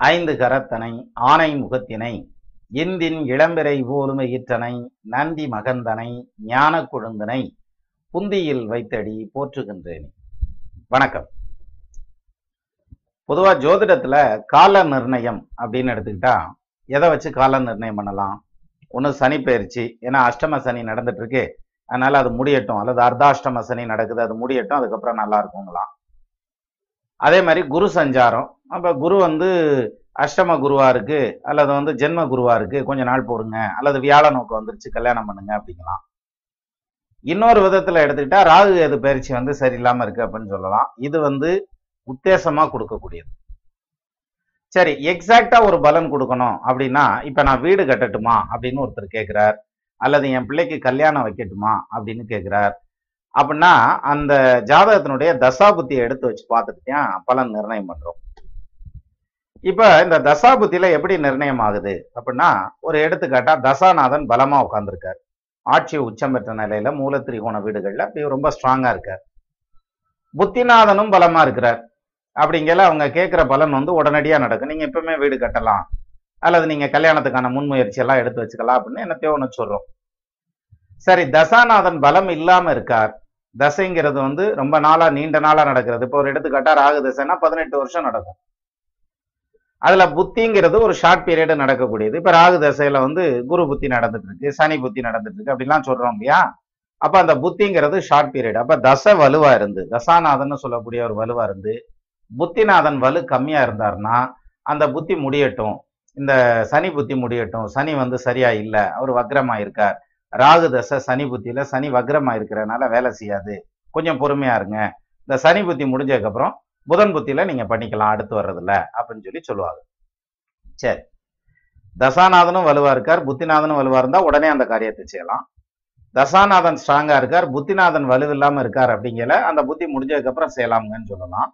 ஐந்து கரத்தனை ஆனை முகத்தினை இந்தின் இளம்பிறை போலுமை ஈற்றனை நந்தி மகந்தனை ஞான கொழுந்தனை புந்தியில் வைத்தடி போற்றுகின்றேன் வணக்கம் பொதுவா ஜோதிடத்துல கால நிர்ணயம் அப்படின்னு எடுத்துக்கிட்டா எதை வச்சு கால நிர்ணயம் பண்ணலாம் ஒன்று சனி பயிற்சி ஏன்னா அஷ்டம சனி நடந்துட்டு இருக்கு அதனால அது முடியட்டும் அல்லது அர்த்தாஷ்டம சனி நடக்குது அது முடியட்டும் அதுக்கப்புறம் நல்லா இருக்குங்களாம் அதே மாதிரி குரு சஞ்சாரம் அப்ப குரு வந்து அஷ்டம குருவா இருக்கு அல்லது வந்து ஜென்ம குருவா இருக்கு கொஞ்ச நாள் போடுங்க அல்லது வியாழ நோக்கம் வந்துருச்சு கல்யாணம் பண்ணுங்க அப்படிங்கலாம் இன்னொரு விதத்துல எடுத்துக்கிட்டா ராகு எது பயிற்சி வந்து சரியில்லாம இருக்கு அப்படின்னு சொல்லலாம் இது வந்து உத்தேசமா கொடுக்கக்கூடியது சரி எக்ஸாக்டா ஒரு பலன் கொடுக்கணும் அப்படின்னா இப்ப நான் வீடு கட்டட்டுமா அப்படின்னு ஒருத்தர் கேட்கிறார் அல்லது என் பிள்ளைக்கு கல்யாணம் வைக்கட்டுமா அப்படின்னு கேட்கிறார் அப்படின்னா அந்த ஜாதகத்தினுடைய தசாபுத்தியை எடுத்து வச்சு பார்த்துட்டு தான் பலன் நிர்ணயம் பண்றோம் இப்ப இந்த தசாபுத்தியில எப்படி நிர்ணயம் ஆகுது அப்படின்னா ஒரு எடுத்துக்காட்டா தசாநாதன் பலமா உட்கார்ந்துருக்கார் ஆட்சி உச்சம் பெற்ற நிலையில மூலத்திரிகோண வீடுகள்ல அப்படி ரொம்ப ஸ்ட்ராங்கா இருக்கார் புத்திநாதனும் பலமா இருக்கிறார் அப்படிங்கல அவங்க கேட்கிற பலன் வந்து உடனடியா நடக்கும் நீங்க எப்பவுமே வீடு கட்டலாம் அல்லது நீங்க கல்யாணத்துக்கான முன்முயற்சி எல்லாம் எடுத்து வச்சுக்கலாம் அப்படின்னு என்னத்தையோ ஒன்று சொல்றோம் சரி தசாநாதன் பலம் இல்லாம இருக்கார் தசைங்கிறது வந்து ரொம்ப நாளா நீண்ட நாளா நடக்கிறது இப்போ ஒரு எடுத்துக்காட்டா ராகு தசைன்னா பதினெட்டு வருஷம் நடக்கும் அதுல புத்திங்கிறது ஒரு ஷார்ட் பீரியட் நடக்கக்கூடியது இப்ப ராகு தசையில வந்து குரு புத்தி நடந்துட்டு இருக்கு சனி புத்தி நடந்துட்டு இருக்கு அப்படிலாம் சொல்றோம் இல்லையா அப்ப அந்த புத்திங்கிறது ஷார்ட் பீரியட் அப்ப தசை வலுவா இருந்து தசாநாதன் சொல்லக்கூடிய ஒரு வலுவா இருந்து புத்திநாதன் வலு கம்மியா இருந்தாருன்னா அந்த புத்தி முடியட்டும் இந்த சனி புத்தி முடியட்டும் சனி வந்து சரியா இல்லை அவர் வக்ரமா இருக்கார் ராகு தசை சனி புத்தியில சனி வக்ரமா இருக்கிறதுனால வேலை செய்யாது கொஞ்சம் பொறுமையா இருங்க இந்த சனி புத்தி முடிஞ்சதுக்கு அப்புறம் புதன் புத்தியில நீங்க பண்ணிக்கலாம் அடுத்து வர்றதில்ல அப்படின்னு சொல்லி சொல்லுவாங்க சரி தசாநாதனும் வலுவா இருக்கார் புத்திநாதனும் வலுவா இருந்தா உடனே அந்த காரியத்தை செய்யலாம் தசாநாதன் ஸ்ட்ராங்கா இருக்கார் புத்திநாதன் வலுவில்லாம இருக்கார் அப்படிங்கல அந்த புத்தி முடிஞ்சதுக்கு அப்புறம் செய்யலாமுங்கன்னு சொல்லலாம்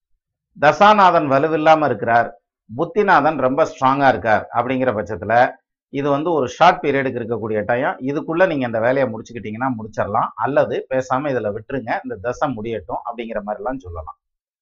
தசாநாதன் வலுவில்லாம இருக்கிறார் புத்திநாதன் ரொம்ப ஸ்ட்ராங்கா இருக்கார் அப்படிங்கிற பட்சத்துல இது வந்து ஒரு ஷார்ட் பீரியடுக்கு இருக்கக்கூடிய டைம் இதுக்குள்ள நீங்க இந்த வேலையை முடிச்சுக்கிட்டீங்கன்னா முடிச்சிடலாம் அல்லது பேசாம இதுல விட்டுருங்க இந்த தசை முடியட்டும் அப்படிங்கிற மாதிரிலாம் சொல்லலாம்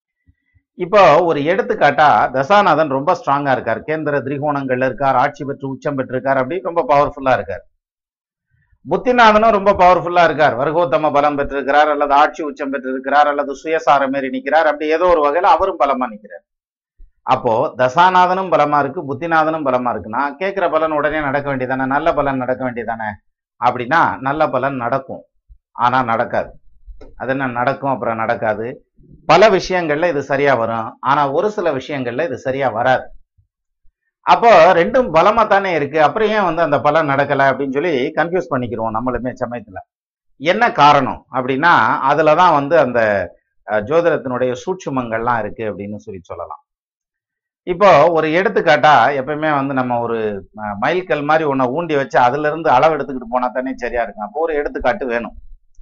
இப்போ ஒரு எடுத்துக்காட்டா தசாநாதன் ரொம்ப ஸ்ட்ராங்கா இருக்கார் கேந்திர திரிகோணங்கள்ல இருக்கார் ஆட்சி பெற்று உச்சம் பெற்றிருக்கார் அப்படி ரொம்ப பவர்ஃபுல்லா இருக்கார் புத்திநாதனும் ரொம்ப பவர்ஃபுல்லா இருக்கார் வர்க்கோத்தம பலம் பெற்றிருக்கிறார் அல்லது ஆட்சி உச்சம் பெற்றிருக்கிறார் அல்லது சுயசாரம் மாரி நிக்கிறார் அப்படி ஏதோ ஒரு வகையில அவரும் பலமா நிக்கிறார் அப்போ தசாநாதனும் பலமா இருக்கு புத்திநாதனும் பலமா இருக்குன்னா கேட்கிற பலன் உடனே நடக்க வேண்டியதானே நல்ல பலன் நடக்க வேண்டியதானே அப்படின்னா நல்ல பலன் நடக்கும் ஆனா நடக்காது அது என்ன நடக்கும் அப்புறம் நடக்காது பல விஷயங்கள்ல இது சரியா வரும் ஆனா ஒரு சில விஷயங்கள்ல இது சரியா வராது அப்போ ரெண்டும் பலமா தானே இருக்கு அப்புறம் ஏன் வந்து அந்த பலன் நடக்கல அப்படின்னு சொல்லி கன்ஃபியூஸ் பண்ணிக்கிறோம் நம்மளுமே சமயத்துல என்ன காரணம் அப்படின்னா அதுலதான் வந்து அந்த அஹ், ஜோதிடத்தினுடைய சூட்சுமங்கள்லாம் இருக்கு அப்படின்னு சொல்லி சொல்லலாம் இப்போ ஒரு எடுத்துக்காட்டா எப்பயுமே வந்து நம்ம ஒரு அஹ், மைல்கல் மாதிரி ஒன்றை ஊண்டி வச்சு அதுல இருந்து அளவு எடுத்துக்கிட்டு போனா தானே சரியா இருக்கும் அப்போ ஒரு எடுத்துக்காட்டு வேணும்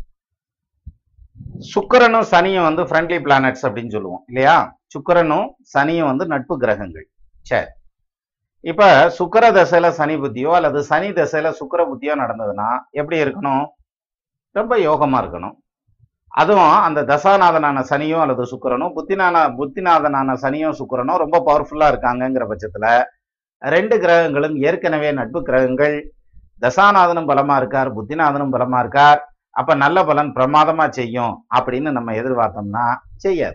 சுக்கிரனும் சனியும் வந்து ஃப்ரெண்ட்லி பிளானட்ஸ் அப்படின்னு சொல்லுவோம் இல்லையா சுக்கிரனும் சனியும் வந்து நட்பு கிரகங்கள் சரி இப்ப சுக்கிர தசையில சனி புத்தியோ அல்லது சனி தசையில சுக்கிர புத்தியோ நடந்ததுன்னா எப்படி இருக்கணும் ரொம்ப யோகமா இருக்கணும் அதுவும் அந்த தசாநாதனான சனியோ அல்லது சுக்கிரனோ புத்தினான புத்திநாதனான சனியோ சுக்கிரனோ ரொம்ப பவர்ஃபுல்லா இருக்காங்கங்கிற பட்சத்துல ரெண்டு கிரகங்களும் ஏற்கனவே நட்பு கிரகங்கள் தசாநாதனும் பலமா இருக்கார் புத்திநாதனும் பலமா இருக்கார் அப்ப நல்ல பலன் பிரமாதமா செய்யும் அப்படின்னு நம்ம எதிர்பார்த்தோம்னா செய்யாது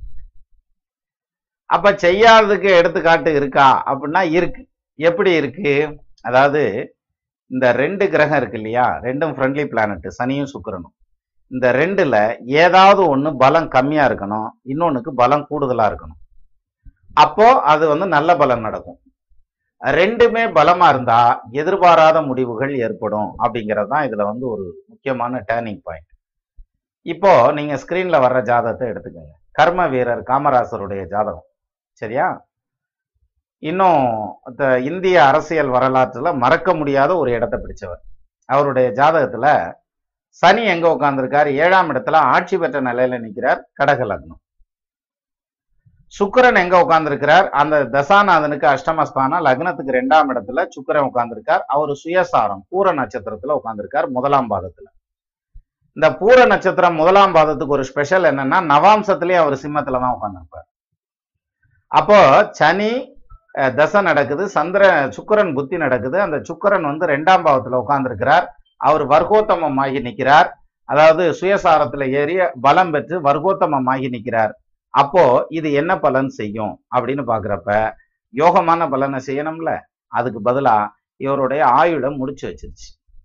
அப்ப செய்யாததுக்கு எடுத்துக்காட்டு இருக்கா அப்படின்னா இருக்கு எப்படி இருக்கு அதாவது இந்த ரெண்டு கிரகம் இருக்கு இல்லையா ரெண்டும் ஃப்ரெண்ட்லி பிளானட் சனியும் சுக்கிரனும் இந்த ரெண்டுல ஏதாவது ஒண்ணு பலம் கம்மியா இருக்கணும் இன்னொன்னுக்கு பலம் கூடுதலா இருக்கணும் அப்போ அது வந்து நல்ல பலன் நடக்கும் ரெண்டுமே பலமா இருந்தா எதிர்பாராத முடிவுகள் ஏற்படும் அப்படிங்கிறது தான் இதுல வந்து ஒரு முக்கியமான டேர்னிங் பாயிண்ட் இப்போ நீங்க ஸ்கிரீன்ல வர்ற ஜாதகத்தை எடுத்துக்கோங்க கர்ம வீரர் காமராசருடைய ஜாதகம் சரியா இன்னும் இந்த இந்திய அரசியல் வரலாற்றுல மறக்க முடியாத ஒரு இடத்தை பிடிச்சவர் அவருடைய ஜாதகத்துல சனி எங்க உட்கார்ந்திருக்கார் ஏழாம் இடத்துல ஆட்சி பெற்ற நிலையில நிக்கிறார் கடக லக்னம் சுக்கிரன் எங்க உட்கார்ந்திருக்கிறார் அந்த தசாநாதனுக்கு அஷ்டமஸ்தானம் லக்னத்துக்கு ரெண்டாம் இடத்துல சுக்கிரன் உட்கார்ந்திருக்கார் அவர் சுயசாரம் பூர நட்சத்திரத்துல உட்கார்ந்திருக்கார் முதலாம் பாதத்துல இந்த பூர நட்சத்திரம் முதலாம் பாதத்துக்கு ஒரு ஸ்பெஷல் என்னன்னா நவாம்சத்திலேயே அவர் சிம்மத்துல தான் உட்கார்ந்திருப்பார் அப்போ சனி அஹ், தசை நடக்குது சந்திர சுக்கிரன் புத்தி நடக்குது அந்த சுக்கிரன் வந்து ரெண்டாம் பாவத்துல உட்கார்ந்திருக்கிறார் அவர் வர்க்கோத்தமமாகி நிற்கிறார் அதாவது சுயசாரத்துல ஏறி பலம் பெற்று வர்க்கோத்தமமாகி நிற்கிறார் அப்போ இது என்ன பலன் செய்யும் அப்படின்னு பாக்குறப்ப யோகமான பலனை செய்யணும்ல அதுக்கு பதிலா இவருடைய ஆயுளை முடிச்சு வச்சிருச்சு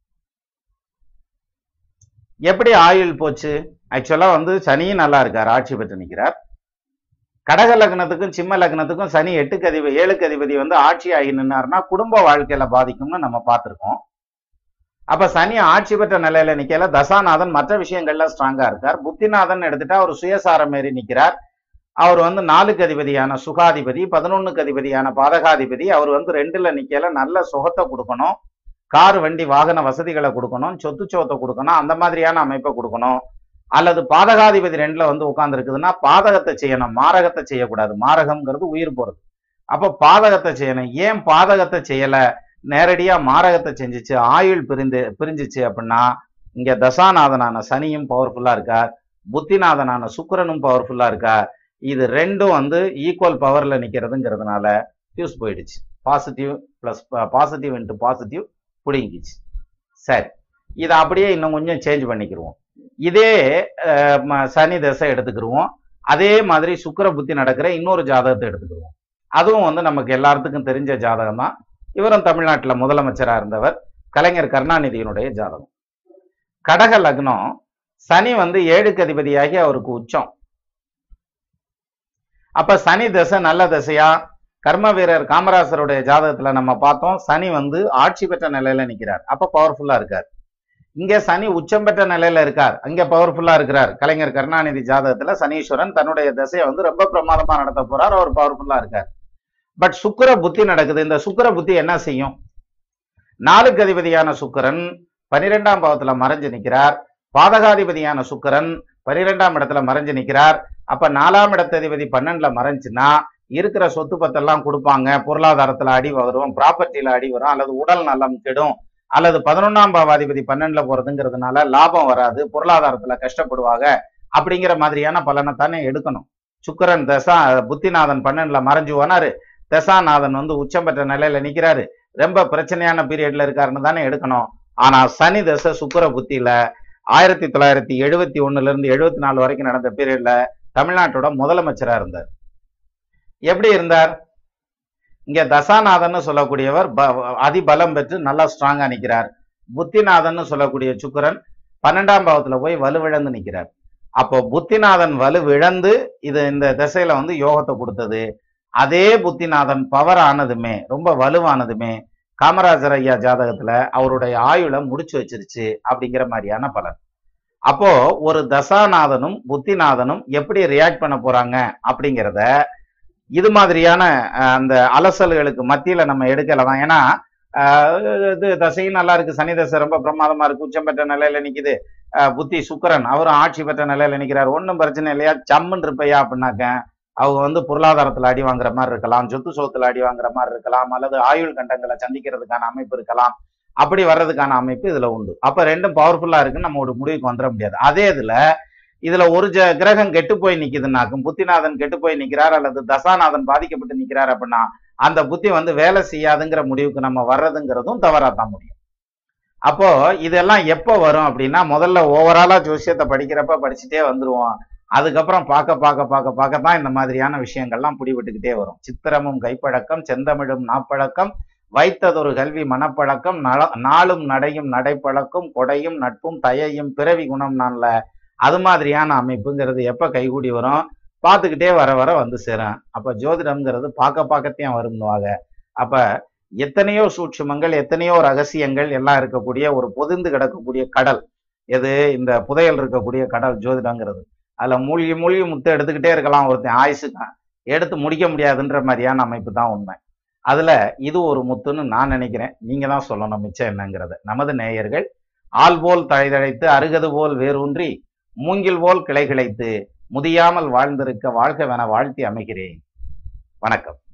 எப்படி ஆயுள் போச்சு ஆக்சுவலா வந்து சனியும் நல்லா இருக்கார் ஆட்சி பெற்று நிற்கிறார் கடக லக்னத்துக்கும் சிம்ம லக்னத்துக்கும் சனி எட்டுக்கு அதிபதி ஏழுக்கு அதிபதி வந்து ஆட்சி ஆகி நின்னார்னா குடும்ப வாழ்க்கையில பாதிக்கும்னு நம்ம பார்த்திருக்கோம் அப்ப சனி ஆட்சி பெற்ற நிலையில நிக்கல தசாநாதன் மற்ற விஷயங்கள்ல ஸ்ட்ராங்கா இருக்கார் புத்திநாதன் எடுத்துட்டா அவர் சுயசாரம் மாரி நிக்கிறார் அவர் வந்து நாலுக்கு அதிபதியான சுகாதிபதி பதினொன்னுக்கு அதிபதியான பாதகாதிபதி அவர் வந்து ரெண்டுல நிக்கல நல்ல சுகத்தை கொடுக்கணும் கார் வண்டி வாகன வசதிகளை கொடுக்கணும் சொத்து சோத்தை கொடுக்கணும் அந்த மாதிரியான அமைப்பை கொடுக்கணும் அல்லது பாதகாதிபதி ரெண்டுல வந்து உட்கார்ந்து இருக்குதுன்னா பாதகத்தை செய்யணும் மாரகத்தை செய்யக்கூடாது மாரகம்ங்கிறது உயிர் போறது அப்ப பாதகத்தை செய்யணும் ஏன் பாதகத்தை செய்யல நேரடியா மாரகத்தை செஞ்சுச்சு ஆயுள் பிரிந்து பிரிஞ்சிச்சு அப்படின்னா இங்க தசாநாதனான சனியும் பவர்ஃபுல்லா இருக்கார் புத்திநாதனான சுக்கிரனும் பவர்ஃபுல்லா இருக்கார் இது ரெண்டும் வந்து ஈக்குவல் பவர்ல நிக்கிறதுங்கிறதுனால ஃபியூஸ் போயிடுச்சு positive plus positive into positive பிடுங்கிச்சு சரி இதை அப்படியே இன்னும் கொஞ்சம் சேஞ்ச் பண்ணிக்கிருவோம் இதே அஹ், ம- சனி தசை எடுத்துக்கிருவோம் அதே மாதிரி சுக்கிர புத்தி நடக்கிற இன்னொரு ஜாதகத்தை எடுத்துக்கிருவோம் அதுவும் வந்து நமக்கு எல்லாத்துக்கும் தெரிஞ்ச ஜாதகம் தான் இவரும் தமிழ்நாட்டில் முதலமைச்சராக இருந்தவர் கலைஞர் கருணாநிதியினுடைய ஜாதகம் கடக லக்னம் சனி வந்து ஏழுக்கு அதிபதியாகி அவருக்கு உச்சம் அப்ப சனி தசை நல்ல தசையா கர்ம வீரர் காமராசருடைய ஜாதகத்துல நம்ம பார்த்தோம் சனி வந்து ஆட்சி பெற்ற நிலையில நிக்கிறார் அப்ப பவர்ஃபுல்லா இருக்கார் இங்க சனி உச்சம் பெற்ற நிலையில இருக்கார் அங்க பவர்ஃபுல்லா இருக்கிறார் கலைஞர் கருணாநிதி ஜாதகத்துல சனீஸ்வரன் தன்னுடைய தசையை வந்து ரொம்ப பிரமாதமா நடத்த போறார் அவர் பவர்ஃபுல்லா இருக்கார் பட் சுக்கிர புத்தி நடக்குது இந்த சுக்கிர புத்தி என்ன செய்யும் நாலுக்கு அதிபதியான சுக்கிரன் பனிரெண்டாம் பாவத்துல மறைஞ்சு நிற்கிறார் பாதகாதிபதியான சுக்கிரன் பனிரெண்டாம் இடத்துல மறைஞ்சு நிற்கிறார் அப்ப நாலாம் இடத்ததிபதி பன்னெண்டுல மறைஞ்சுன்னா இருக்கிற சொத்து பத்தெல்லாம் கொடுப்பாங்க பொருளாதாரத்துல அடி வரும் ப்ராப்பர்ட்டியில அடி வரும் அல்லது உடல் நலம் கெடும் அல்லது பதினொன்னாம் பாவாதிபதி பன்னெண்டுல போறதுங்கிறதுனால லாபம் வராது பொருளாதாரத்துல கஷ்டப்படுவாங்க அப்படிங்கிற மாதிரியான பலனை தானே எடுக்கணும் சுக்கிரன் தசா புத்திநாதன் பன்னெண்டுல மறைஞ்சு போனாரு தசாநாதன் வந்து உச்சம் பெற்ற நிலையில நிக்கிறாரு ரொம்ப பிரச்சனையான பீரியட்ல இருக்காருன்னு தானே எடுக்கணும் ஆனா சனி தசை சுக்கிர புத்தியில ஆயிரத்தி தொள்ளாயிரத்தி எழுபத்தி ஒண்ணுல இருந்து எழுபத்தி நாலு வரைக்கும் நடந்த பீரியட்ல தமிழ்நாட்டோட முதலமைச்சரா இருந்தார் எப்படி இருந்தார் இங்க தசாநாதன் சொல்லக்கூடியவர் ப- அதிபலம் பெற்று நல்லா ஸ்ட்ராங்கா நிக்கிறார் புத்திநாதன் சொல்லக்கூடிய சுக்கிரன் பன்னெண்டாம் பாவத்துல போய் வலுவிழந்து நிக்கிறார் அப்போ புத்திநாதன் வலுவிழந்து இது இந்த திசையில வந்து யோகத்தை கொடுத்தது அதே புத்திநாதன் பவர் ஆனதுமே ரொம்ப வலுவானதுமே காமராஜர் ஐயா ஜாதகத்துல அவருடைய ஆயுளை முடிச்சு வச்சிருச்சு அப்படிங்கிற மாதிரியான பலன் அப்போ ஒரு தசாநாதனும் புத்திநாதனும் எப்படி ரியாக்ட் பண்ண போறாங்க அப்படிங்கிறத இது மாதிரியான அஹ், அந்த அலசல்களுக்கு மத்தியில நம்ம எடுக்கலாம் ஏன்னா அஹ், இது தசையும் நல்லா இருக்கு சனி தசை ரொம்ப பிரமாதமா இருக்கு உச்சம் பெற்ற நிலையில நிக்குது அஹ், புத்தி சுக்கிரன் அவரும் ஆட்சி பெற்ற நிலையில நிக்கிறார் ஒன்றும் பிரச்சனை இல்லையா சம்மன் இருப்பையா அப்படின்னாக்க அவங்க வந்து பொருளாதாரத்துல அடி வாங்குற மாதிரி இருக்கலாம் சொத்து சோத்துல அடி வாங்குற மாதிரி இருக்கலாம் அல்லது ஆயுள் கண்டங்களை சந்திக்கிறதுக்கான அமைப்பு இருக்கலாம் அப்படி வர்றதுக்கான அமைப்பு இதுல உண்டு அப்ப ரெண்டும் பவர்ஃபுல்லா இருக்குன்னு நம்ம ஒரு முடிவுக்கு வந்துட முடியாது அதே இதுல இதுல ஒரு ஜ கிரகம் கெட்டு போய் நிக்குதுன்னாக்கும் புத்திநாதன் கெட்டு போய் நிக்கிறார் அல்லது தசாநாதன் பாதிக்கப்பட்டு நிக்கிறார் அப்படின்னா அந்த புத்தி வந்து வேலை செய்யாதுங்கிற முடிவுக்கு நம்ம வர்றதுங்கிறதும் தவறா தான் முடியும் அப்போ இதெல்லாம் எப்போ வரும் அப்படின்னா முதல்ல ஓவராலா ஜோசியத்தை படிக்கிறப்ப படிச்சுட்டே வந்துருவோம் அதுக்கப்புறம் பார்க்க பார்க்க பார்க்க பார்க்க தான் இந்த மாதிரியான விஷயங்கள்லாம் பிடிபட்டுக்கிட்டே வரும் சித்திரமும் கைப்பழக்கம் செந்தமிழும் நாப்பழக்கம் வைத்ததொரு கல்வி மனப்பழக்கம் நல- நாளும் நடையும் நடைப்பழக்கம் கொடையும் நட்பும் தயையும் பிறவி குணம் நான்ல அது மாதிரியான அமைப்புங்கிறது எப்ப கைகூடி வரும் பார்த்துக்கிட்டே வர வர வந்து சேரும் அப்ப ஜோதிடம்ங்கிறது பார்க்க பார்க்கத்தையும் வரும்னுவாங்க அப்ப எத்தனையோ சூட்சுமங்கள் எத்தனையோ ரகசியங்கள் எல்லாம் இருக்கக்கூடிய ஒரு பொதிந்து கிடக்கக்கூடிய கடல் எது இந்த புதையல் இருக்கக்கூடிய கடல் ஜோதிடங்கிறது அதுல மூழ்கி மூழ்கி முத்தை எடுத்துக்கிட்டே இருக்கலாம் ஒருத்தன் ஆயுசுக்கு எடுத்து முடிக்க முடியாதுன்ற மாதிரியான அமைப்பு தான் உண்மை அதுல இது ஒரு முத்துன்னு நான் நினைக்கிறேன் நீங்க தான் சொல்லணும் மிச்சம் என்னங்கிறத நமது நேயர்கள் ஆள் போல் தழைதழைத்து அருகது போல் வேரூன்றி மூங்கில் போல் கிளை கிளைத்து முதியாமல் வாழ்ந்திருக்க வாழ்கவென வாழ்த்தி அமைகிறேன் வணக்கம்